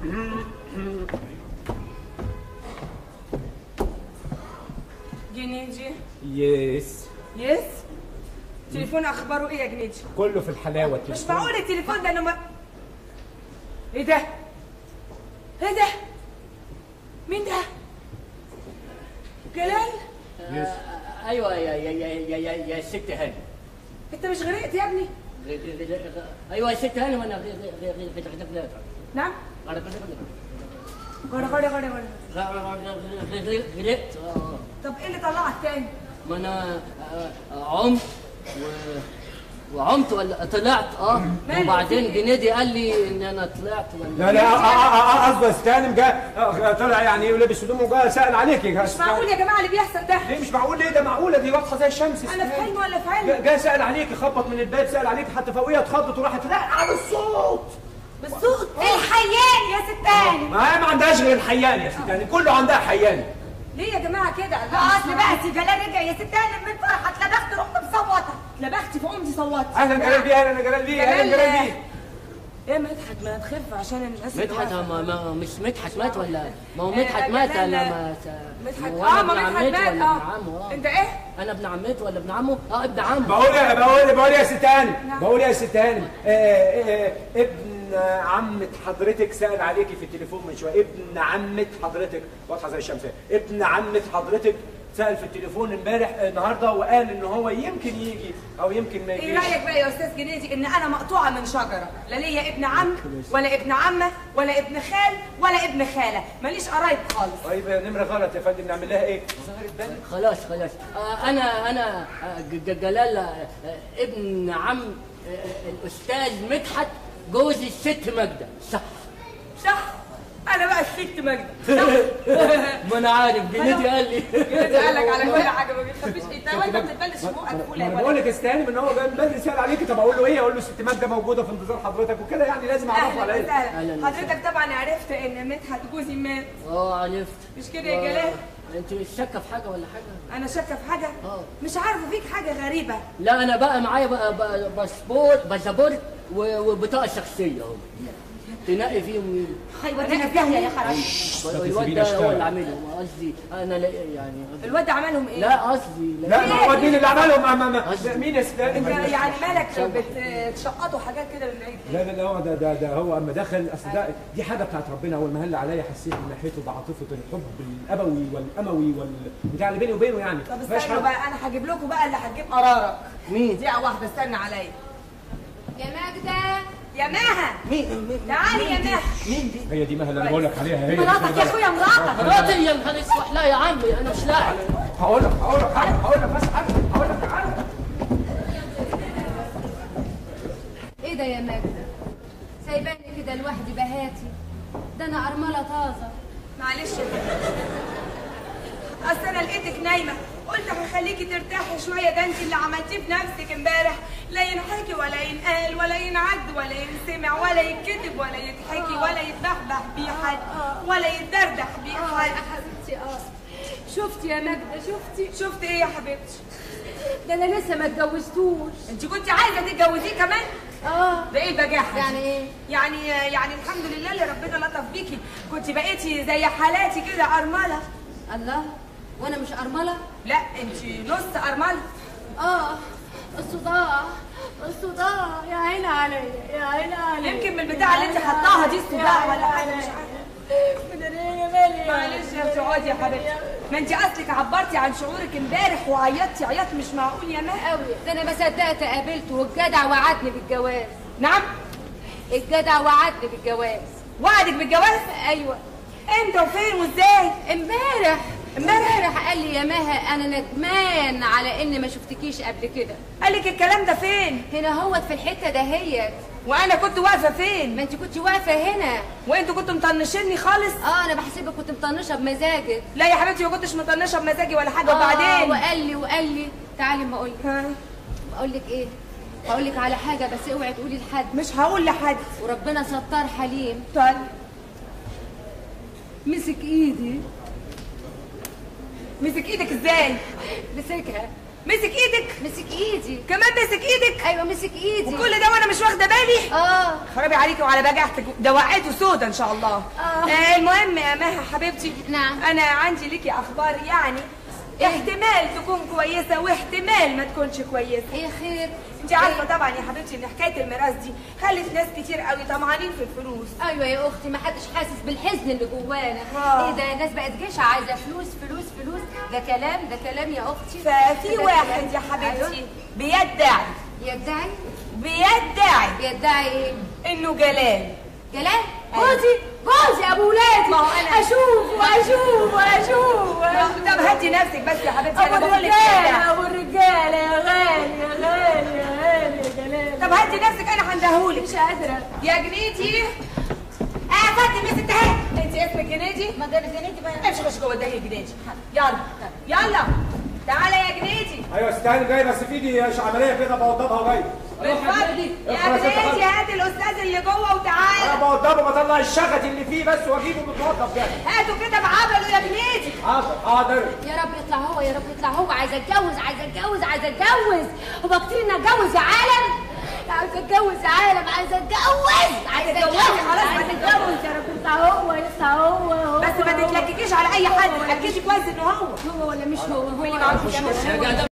جنيجي يس يس تليفون اخباره ايه يا جنيجي كله في الحلاوه مش التليفون. معقول التليفون ده انا ما ايه ده ايه ده مين ده جلال يس ايوه يا يا يا يا يا, يا ست هاني انت مش غرقت يا ابني ايوه يا ست هاني وانا غير غير غير غير غير نعم غرق غرق غرق غرق غرقت اه طب ايه اللي طلعك تاني ما انا آه، آه، عمت و وعمت ولا طلعت اه مالك؟ وبعدين جنيدي قال لي ان انا طلعت ولا لا لا آه، آه، آه، آه، قصده استلم جاء آه، طلع يعني ولابس هدومه وجاء سأل عليك يا مش معقول يا جماعه اللي بيحصل ده ليه مش معقول ليه ده معقوله دي واضحه زي الشمس انا في حلم ولا في جا- علم جاء سأل عليك خبط من الباب سأل عليك حتى فوقيه اتخضت وراحت لا على الصوت بالصوت الحيان يا ستان ما هي ما عندهاش غير الحيان يا ست يعني كله عندها حيان ليه يا جماعه كده لا اصل بقى سي جلال رجع يا ست انا من فرحه اتلبخت رحت مصوته لبختي فقمتي صوتي اهلا جلال بيه اهلا جلال بيه اهلا جلال بيه ايه مدحت ما تخف عشان الناس اللي مدحت واقفة. ما ما مش مدحت مات ولا ما هو آه، مدحت مات لا، لا. انا ما مدحت هو اه أنا ما ابن مدحت عمته مات ولا ابن اه عمه اه انت ايه انا ابن عمته ولا ابن عمه اه ابن عمه بقول يا بقول بقول يا ست هانم بقول يا ست هانم آه، آه، ابن عمة حضرتك سأل عليكي في التليفون من شويه ابن عمة حضرتك واضحه زي الشمس أهي. ابن عمة حضرتك سأل في التليفون امبارح آه، النهارده وقال ان هو يمكن يجي او يمكن ما ايه يجيش رايك بقى يا استاذ جنيدي ان انا مقطوعه من شجره لا ليا ابن عم ولا ابن عمه ولا ابن خال ولا ابن خاله ماليش قرايب خالص طيب نمره غلط يا فندم نعمل لها ايه؟ ظهرت بالك خلاص خلاص آه انا انا آه، ج- ج- جلال آه، ابن عم آه، الاستاذ مدحت جوز الست ماجده صح صح انا بقى الست مجد ما انا عارف جنيدي قال لي جنيدي قال لك على كل حاجه ما بتخبيش ايه طب انت بتبلش بقك ما فوله انا ولا بقول لك استهانم ان هو جاي من بدري سأل عليكي طب اقول له ايه؟ اقول له ست ماجده موجوده في انتظار حضرتك وكده يعني لازم اعرفه على اهلا ايه؟ أهلاً وسهلا حضرتك طبعا عرفت ان مدحت جوزي مات اه عرفت مش كده يا جلال انت مش شاكه في حاجه ولا حاجه انا شاكه في حاجه اه. مش عارفه فيك حاجه غريبه لا انا بقى معايا بقى, بقى باسبور باسبورت و- وبطاقه شخصيه اهو تنقي فيهم مين هيودينا في داهيه يا خراب الواد تسيبيني ده هو أشتغل. اللي عاملهم قصدي انا لا يعني الواد ده عملهم ايه لا قصدي لا ما هو مين اللي عملهم ما- ما- ما- قصدي. مين يا ست انت هانم؟ يعني مالك بتشقطوا حاجات كده من العيد لا لا لا هو ده ده ده هو اما دخل اصل ده دي حاجه بتاعت ربنا اول ما هل عليا حسيت من ناحيته بعاطفه الحب الابوي والاموي والبتاع اللي بيني وبينه يعني طب مفيهاش استنوا حاجة. بقى انا هجيب لكم بقى اللي هتجيب قرارك مين دقيقه واحده استنى عليا يا ماجده يا مها مين مين تعالي يا مها مين دي هي دي مهله اللي بقول لك عليها هي مراتك يا اخويا مراتك مراتي يا نهار اسود لا يا عمي انا مش لاعب هقول لك هقول لك حاجه هقول لك بس حاجه هقول لك تعالى ايه ده يا ماجدة سايباني كده لوحدي بهاتي ده انا ارمله طازه معلش يا مها. اصل انا لقيتك نايمه قلت هخليكي ترتاحي شويه ده انت اللي عملتيه في نفسك امبارح لا ينحكي ولا ينقال ولا ينعد ولا ينسمع ولا يتكتب ولا يتحكي ولا يتبحبح بيه حد ولا يتدردح بيه اه حد يا حبيبتي اه شفتي يا ماجدة شفتي شفت ايه يا حبيبتي ده انا لسه ما اتجوزتوش انت كنت عايزه تتجوزيه كمان اه ده ايه البجاحه دي؟ يعني ايه يعني يعني الحمد لله اللي ربنا لطف بيكي كنت بقيتي زي حالاتي كده ارمله الله وانا مش ارمله لا انت نص ارمله اه الصداع الصداع يا عيني عليا يا عيني عليا يمكن من البتاعه اللي انت حطاها دي الصداع ولا حاجه مش عارفه من ايه مالي معلش يا سعاد يا حبيبتي ما انت اصلك عبرتي عن شعورك امبارح وعيطتي عياط مش معقول يا مها قوي ده انا ما صدقت قابلته والجدع وعدني بالجواز نعم الجدع وعدني بالجواز وعدك بالجواز ايوه امتى وفين وازاي امبارح امبارح قال لي يا مها انا ندمان على اني ما شفتكيش قبل كده قالك الكلام ده فين هنا هوت في الحته دهيت وانا كنت واقفه فين ما انت كنت واقفه هنا وانتوا كنتوا مطنشيني خالص اه انا بحسبك كنت مطنشه بمزاجك لا يا حبيبتي ما كنتش مطنشه بمزاجي ولا حاجه آه وبعدين وقال لي وقال لي تعالي ما اقول ها اقول لك ايه هقول لك على حاجه بس اوعي تقولي لحد مش هقول لحد وربنا ستار حليم طيب مسك ايدي مسك ايدك ازاي مسكها مسك ايدك مسك ايدي كمان مسك ايدك ايوه مسك ايدي وكل ده وانا مش واخده بالي اه خرابي عليكي وعلى بجاحتك ده وقعته سودا ان شاء الله آه. آه المهم يا مها حبيبتي نعم. انا عندي ليكي اخبار يعني احتمال تكون كويسه واحتمال ما تكونش كويسه ايه خير انت عارفه طبعا يا حبيبتي ان حكايه الميراث دي خلت ناس كتير قوي طمعانين في الفلوس ايوه يا اختي ما حدش حاسس بالحزن اللي جوانا آه. ايه ده الناس بقت جيشه عايزه فلوس فلوس فلوس ده كلام ده كلام يا اختي ففي ده واحد كلام. يا حبيبتي أيوة. بيدعي يدعي بيدعي يدعي ايه انه جلال جلال أيوة. جوزي جوزي ابو ولادي ما هو أنا- اشوف واشوف واشوف طب هدي نفسك بس يا حبيبتي انا ابو بقول لك الرجاله كده ابو الرجاله يا غالي يا غالي يا غالي يا جلال طب هدي نفسك انا هندهولك مش قادره يا جنيتي اه فاطمه يا ست اهي انت اسمك جنيتي ما جاب جنيتي بقى امشي خش جوه الدهي جنيتي يلا يلا تعالى يا جنيتي ايوه يا ست هانم جاي بس في ايدي عمليه كده بوضبها وجاي اتفضل يا اخرس يا جنيتي حبيبي. هات الاستاذ اللي جوه انا وتعالى بوضبه بطلع الشغط اللي فيه بس واجيبه متوضب يعني هاتوا كده بعبله يا جنيتي حاضر حاضر يا رب يطلع هو يا رب يطلع هو عايزه اتجوز عايزه اتجوز عايزه اتجوز هو كتير اني اتجوز يا عالم عايزه اتجوز يا عالم عايزه اتجوز عايزه اتجوز تتجوزي خلاص، ما عايزه اتجوز يا رب يطلع هو يطلع هو هو بس ما هو. تتلككيش على اي حد اتاكدي كويس انه هو هو ولا مش هو هو واللي معاكوش ولا مش يا هو. يا جدع